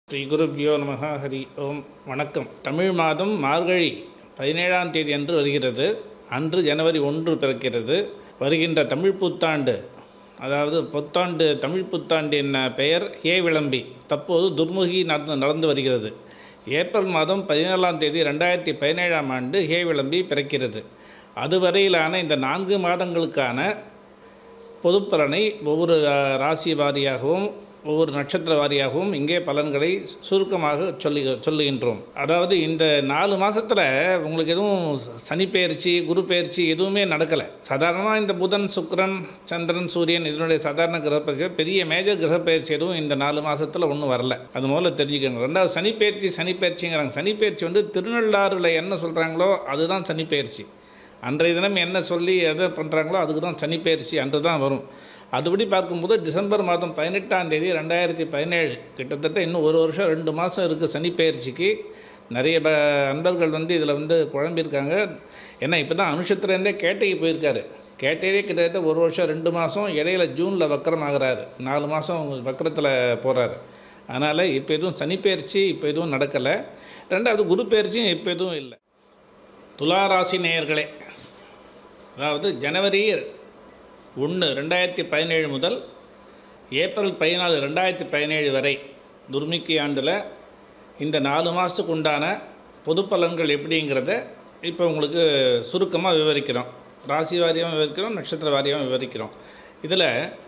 ஸ்ரீ குருப்யோ நமஹ ஹரி ஓம் வணக்கம் தமிழ் மாதம் மார்கழி பதினேழாம் தேதி அன்று வருகிறது அன்று ஜனவரி ஒன்று பிறக்கிறது வருகின்ற தமிழ் புத்தாண்டு அதாவது புத்தாண்டு தமிழ் புத்தாண்டின் பெயர் ஹே விளம்பி தற்போது துர்முகி நடந்து நடந்து வருகிறது ஏப்ரல் மாதம் பதினேழாம் தேதி ரெண்டாயிரத்தி பதினேழாம் ஆண்டு ஹே விளம்பி பிறக்கிறது அதுவரையிலான இந்த நான்கு மாதங்களுக்கான பொதுப்பலனை ஒவ்வொரு ரா- ராசி வாரியாகவும் ஒவ்வொரு நட்சத்திர வாரியாகவும் இங்கே பலன்களை சுருக்கமாக சொல்லி சொல்லுகின்றோம் அதாவது இந்த நாலு மாதத்தில் உங்களுக்கு எதுவும் சனி பெயர்ச்சி குரு பெயர்ச்சி எதுவுமே நடக்கலை சாதாரணமாக இந்த புதன் சுக்கிரன் சந்திரன் சூரியன் இதனுடைய சாதாரண கிரகப்பயிற்சி பெரிய மேஜர் கிரகப்பயிற்சி எதுவும் இந்த நாலு மாதத்தில் ஒன்றும் வரல அது முதல்ல தெரிஞ்சுக்கோங்க ரெண்டாவது சனி பெயர்ச்சி சனி பெயர்ச்சிங்கிறாங்க சனி பெயர்ச்சி வந்து திருநள்ளாறில் என்ன சொல்கிறாங்களோ அதுதான் சனி பெயர்ச்சி அன்றைய தினம் என்ன சொல்லி எதை பண்ணுறாங்களோ அதுக்கு தான் சனிப்பெயர்ச்சி அன்று தான் வரும் அதுபடி பார்க்கும்போது டிசம்பர் மாதம் பதினெட்டாம் தேதி ரெண்டாயிரத்தி பதினேழு கிட்டத்தட்ட இன்னும் ஒரு வருஷம் ரெண்டு மாதம் இருக்குது சனிப்பெயர்ச்சிக்கு நிறைய ப அன்பர்கள் வந்து இதில் வந்து குழம்பியிருக்காங்க ஏன்னா இப்போ தான் அனுஷத்துலேருந்தே கேட்டைக்கு போயிருக்காரு கேட்டையிலே கிட்டத்தட்ட ஒரு வருஷம் ரெண்டு மாதம் இடையில ஜூனில் வக்கரம் ஆகுறாரு நாலு மாதம் வக்கரத்தில் போகிறாரு அதனால் இப்போ எதுவும் சனிப்பெயர்ச்சி இப்போ எதுவும் நடக்கலை ரெண்டாவது குரு பெயர்ச்சியும் இப்போ எதுவும் இல்லை துளாராசி நேயர்களே அதாவது ஜனவரி ஒன்று ரெண்டாயிரத்தி பதினேழு முதல் ஏப்ரல் பதினாலு ரெண்டாயிரத்தி பதினேழு வரை துர்மிக்கி ஆண்டில் இந்த நாலு மாதத்துக்கு உண்டான பொது பலன்கள் எப்படிங்கிறத இப்போ உங்களுக்கு சுருக்கமாக விவரிக்கிறோம் ராசி வாரியம் விவரிக்கிறோம் நட்சத்திர வாரியம் விவரிக்கிறோம் இதில்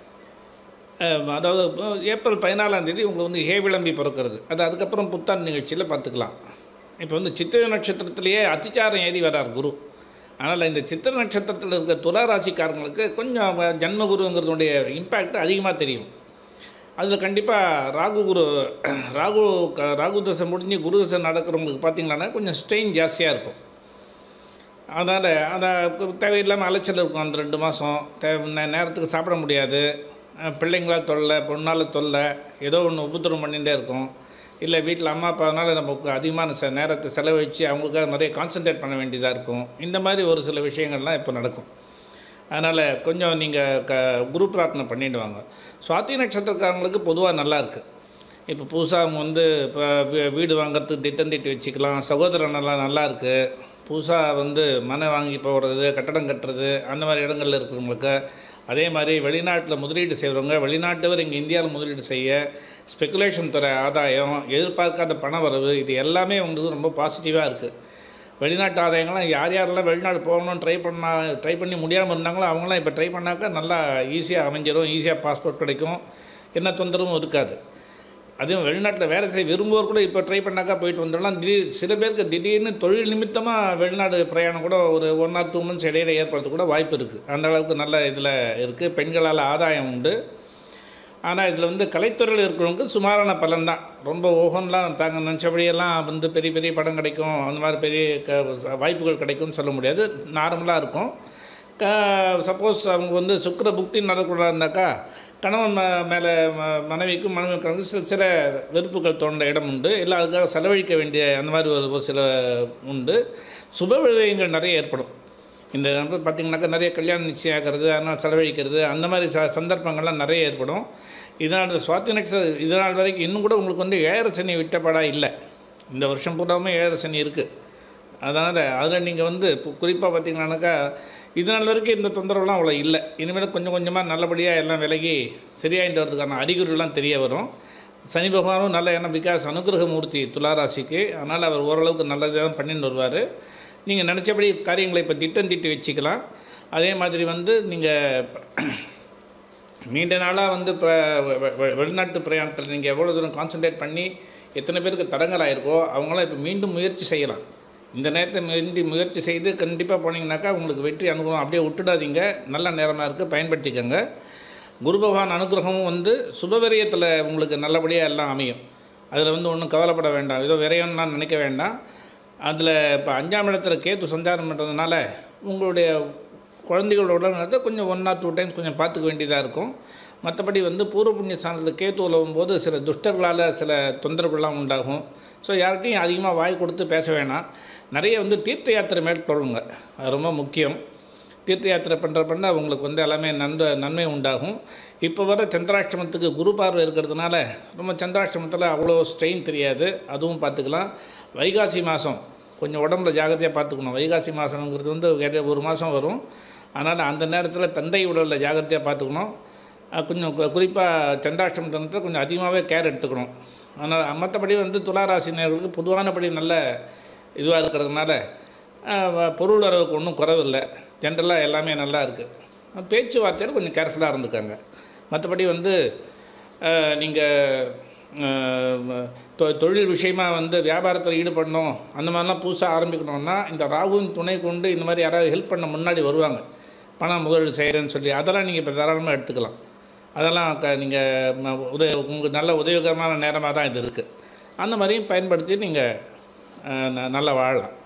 அஹ், அதாவது இப்போ ஏப்ரல் பதினாலாம் தேதி உங்களுக்கு வந்து ஹே விளம்பி பிறக்கிறது அது அதுக்கப்புறம் புத்தாண்டு நிகழ்ச்சியில் பார்த்துக்கலாம் இப்போ வந்து சித்திரை நட்சத்திரத்திலேயே அத்திச்சாரம் ஏறி வரார் குரு அதனால் இந்த சித்திரை நட்சத்திரத்தில் இருக்கிற துலா ராசிக்காரங்களுக்கு கொஞ்சம் வ- ஜன்ம குருங்கிறதுடைய இம்பேக்ட் அதிகமாக தெரியும் அதில் கண்டிப்பாக ராகு குரு ராகு க- ராகு தசை முடிஞ்சு குரு தசை நடக்கிறவங்களுக்கு பார்த்தீங்கன்னா கொஞ்சம் ஸ்ட்ரெயின் ஜாஸ்தியாக இருக்கும் அதனால் அந்த தேவையில்லாமல் அலைச்சல் இருக்கும் அந்த ரெண்டு மாதம் தேவை நே- நேரத்துக்கு சாப்பிட முடியாது அஹ் பிள்ளைங்களா தொல்லை பொண்ணால் தொல்லை ஏதோ ஒன்று உபத்திரம் பண்ணிகிட்டே இருக்கும் இல்லை வீட்டில் அம்மா அப்பானால நமக்கு அதிகமான ச நேரத்தை செலவழித்து அவங்களுக்காக நிறைய கான்சென்ட்ரேட் பண்ண வேண்டியதாக இருக்கும் இந்த மாதிரி ஒரு சில விஷயங்கள்லாம் இப்போ நடக்கும் அதனால் கொஞ்சம் நீங்கள் க குரு பிரார்த்தனை பண்ணிட்டு வாங்க சுவாதி நட்சத்திரக்காரங்களுக்கு பொதுவாக நல்லா இருக்குது இப்போ புதுசாக அவங்க வந்து இப்போ வீ- வீடு வாங்குறதுக்கு திட்டம் தீட்டி வச்சுக்கலாம் சகோதரன் நல்லா நல்லா இருக்குது புதுசாக வந்து மனை வாங்கி போகிறது கட்டடம் கட்டுறது அந்த மாதிரி இடங்கள்ல இருக்கிறவங்களுக்கு அதே மாதிரி வெளிநாட்டில் முதலீடு செய்கிறவங்க வெளிநாட்டவர் இங்கே இந்தியாவில் முதலீடு செய்ய ஸ்பெகுலேஷன் துறை ஆதாயம் எதிர்பார்க்காத பண வரவு இது எல்லாமே உங்களுக்கு ரொம்ப பாசிட்டிவாக இருக்குது வெளிநாட்டு ஆதாயங்கள்லாம் யார் யாரெல்லாம் வெளிநாடு போகணும்னு ட்ரை பண்ணா ட்ரை பண்ணி முடியாமல் இருந்தாங்களோ அவங்களாம் இப்போ ட்ரை பண்ணாக்கா நல்லா ஈஸியாக அமைஞ்சிரும் ஈஸியாக பாஸ்போர்ட் கிடைக்கும் என்ன தொந்தரவும் இருக்காது அதுவும் வெளிநாட்டில் வேலை செய்ய விரும்புவோர் கூட இப்போ ட்ரை பண்ணாக்கா போயிட்டு வந்துடலாம் திடீர் சில பேருக்கு திடீர்னு தொழில் நிமித்தமாக வெளிநாடு பிரயாணம் கூட ஒரு ஒன் ஆர் டூ மந்த்ஸ் இடையில ஏற்படுறது கூட வாய்ப்பு இருக்குது அந்த அளவுக்கு நல்ல இதில் இருக்குது பெண்களால் ஆதாயம் உண்டு ஆனால் இதில் வந்து கலைத்துறையில் இருக்கிறவங்களுக்கு சுமாரான பலன் தான் ரொம்ப ஓகன்லாம் தாங்க நினச்சபடியெல்லாம் வந்து பெரிய பெரிய படம் கிடைக்கும் அந்த மாதிரி பெரிய க வாய்ப்புகள் கிடைக்கும்னு சொல்ல முடியாது நார்மலாக இருக்கும் க சப்போஸ் அவங்க வந்து சுக்கிர புக்தி நடக்கூடாது இருந்தாக்கா கணவன் ம மேலே ம- மனைவிக்கும் மனைவிக்கும் வந்து சில சில வெறுப்புகள் தோன்ற இடம் உண்டு இல்லை அதுக்காக செலவழிக்க வேண்டிய அந்த மாதிரி ஒரு ஒரு சில உண்டு சுப விரயங்கள் நிறைய ஏற்படும் இந்த நம்பர் பார்த்திங்கனாக்கா நிறைய கல்யாணம் நிச்சயம் ஆகிறது அதனால் செலவழிக்கிறது அந்த மாதிரி ச சந்தர்ப்பங்கள்லாம் நிறைய ஏற்படும் இதனால் சுவாதி நட்சத்திரம் இதனால் வரைக்கும் இன்னும் கூட உங்களுக்கு வந்து ஏழரை சனி விட்டப்படா இல்லை இந்த வருஷம் பூராவுமே ஏழரை சனி இருக்குது அதனால் அதில் நீங்கள் வந்து இப்போ குறிப்பாக பார்த்தீங்கன்னாக்கா இது நாள் வரைக்கும் இந்த தொந்தரவுலாம் அவ்வளோ இல்லை இனிமேல் கொஞ்சம் கொஞ்சமாக நல்லபடியாக எல்லாம் விலகி சரியாயிட்டு வரதுக்கான அறிகுறிலாம் தெரிய வரும் சனி பகவானும் நல்ல ஏன்னா பிகாஸ் அனுகிரக மூர்த்தி துளாராசிக்கு அதனால் அவர் ஓரளவுக்கு நல்லதாக பண்ணிட்டு வருவார் நீங்கள் நினச்சபடி காரியங்களை இப்போ திட்டம் தீட்டி வச்சுக்கலாம் அதே மாதிரி வந்து நீங்கள் நீண்ட நாளாக வந்து இப்போ வெளிநாட்டு பிரயாணத்தில் நீங்கள் எவ்வளோ தூரம் கான்சென்ட்ரேட் பண்ணி எத்தனை பேருக்கு தடங்கலாயிருக்கோ அவங்களாம் இப்போ மீண்டும் முயற்சி செய்யலாம் இந்த நேரத்தை மீண்டும் முயற்சி செய்து கண்டிப்பாக போனீங்கன்னாக்கா உங்களுக்கு வெற்றி அனுபவம் அப்படியே விட்டுடாதீங்க நல்ல நேரமாக இருக்குது பயன்படுத்திக்கோங்க குரு பகவான் அனுகிரகமும் வந்து சுபவிரயத்தில் உங்களுக்கு நல்லபடியாக எல்லாம் அமையும் அதில் வந்து ஒன்றும் கவலைப்பட வேண்டாம் ஏதோ விரயம்லாம் நினைக்க வேண்டாம் அதில் இப்போ அஞ்சாம் இடத்துல கேத்து சஞ்சாரம் பண்ணுறதுனால உங்களுடைய குழந்தைகளோட உடல்நலத்தை கொஞ்சம் ஒன் ஆர் டூ டைம்ஸ் கொஞ்சம் பார்த்துக்க வேண்டியதாக இருக்கும் மற்றபடி வந்து பூர்வ புண்ணிய ஸ்தானத்தில் கேத்து உலவும் போது சில துஷ்டர்களால் சில தொந்தரவுகள்லாம் உண்டாகும் ஸோ யார்கிட்டையும் அதிகமாக வாய் கொடுத்து பேச வேணாம் நிறைய வந்து தீர்த்த யாத்திரை மேற்கொள்ளுங்க அது ரொம்ப முக்கியம் தீர்த்த யாத்திரை பண்ணுற பண்ண உங்களுக்கு வந்து எல்லாமே நன்மை நன்மை உண்டாகும் இப்போ வர சந்திராஷ்டமத்துக்கு குரு பார்வை இருக்கிறதுனால ரொம்ப சந்திராஷ்டமத்தில் அவ்வளோ ஸ்ட்ரெயின் தெரியாது அதுவும் பார்த்துக்கலாம் வைகாசி மாதம் கொஞ்சம் உடம்புல ஜாகிரதையாக பார்த்துக்கணும் வைகாசி மாதம்ங்கிறது வந்து கேட்ட ஒரு மாதம் வரும் அதனால் அந்த நேரத்தில் தந்தை உடலில் ஜாகிரதையாக பார்த்துக்கணும் அஹ் கொஞ்சம் குறிப்பாக சந்திராஷ்டமத்தில் கொஞ்சம் அதிகமாகவே கேர் எடுத்துக்கணும் அதனால் மற்றபடி வந்து துளாராசினியர்களுக்கு பொதுவானபடி நல்ல இதுவாக இருக்கிறதுனால அஹ், வ- பொருள் வரவுக்கு ஒன்றும் குறவில்லை ஜென்ரலாக எல்லாமே நல்லா இருக்குது பேச்சுவார்த்தையில் கொஞ்சம் கேர்ஃபுல்லாக இருந்துக்காங்க மற்றபடி வந்து நீங்கள் தொழில் விஷயமா வந்து வியாபாரத்தில் ஈடுபடணும் அந்த மாதிரிலாம் புதுசாக ஆரம்பிக்கணும்னா இந்த ராகுவின் துணை கொண்டு இந்த மாதிரி யாராவது ஹெல்ப் பண்ண முன்னாடி வருவாங்க பணம் முதலீடு செய்கிறேன்னு சொல்லி அதெல்லாம் நீங்கள் இப்போ தாராளமாக எடுத்துக்கலாம் அதெல்லாம் க நீங்கள் உதவி உங்களுக்கு நல்ல உதவிகரமான நேரமாக தான் இது இருக்குது அந்த மாதிரியும் பயன்படுத்தி நீங்கள் நல்லா வாழலாம்